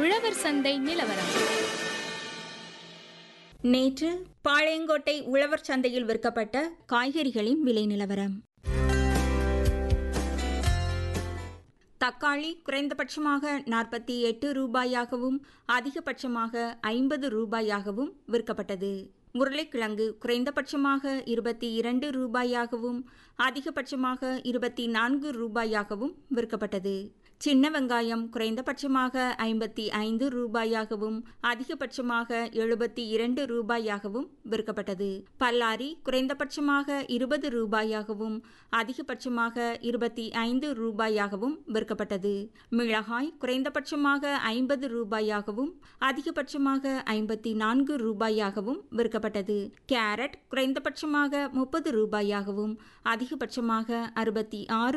உழவர் சந்தை நிலவரம் நேற்று பாளையங்கோட்டை உழவர் சந்தையில் விற்கப்பட்ட காய்கறிகளின் விலை நிலவரம் தக்காளி குறைந்தபட்சமாக நாற்பத்தி எட்டு ரூபாயாகவும் அதிகபட்சமாக ஐம்பது ரூபாயாகவும் விற்கப்பட்டது உருளைக்கிழங்கு குறைந்தபட்சமாக இருபத்தி இரண்டு ரூபாயாகவும் அதிகபட்சமாக இருபத்தி நான்கு ரூபாயாகவும் விற்கப்பட்டது சின்ன வெங்காயம் குறைந்தபட்சமாக ஐம்பத்தி ஐந்து ரூபாயாகவும் அதிகபட்சமாக எழுபத்தி இரண்டு ரூபாயாகவும் விற்கப்பட்டது பல்லாரி குறைந்தபட்சமாக இருபது ரூபாயாகவும் அதிகபட்சமாக இருபத்தி ஐந்து ரூபாயாகவும் விற்கப்பட்டது மிளகாய் குறைந்தபட்சமாக ஐம்பது ரூபாயாகவும் அதிகபட்சமாக ஐம்பத்தி நான்கு ரூபாயாகவும் விற்கப்பட்டது கேரட் குறைந்தபட்சமாக முப்பது ரூபாயாகவும் அதிகபட்சமாக அறுபத்தி ஆறு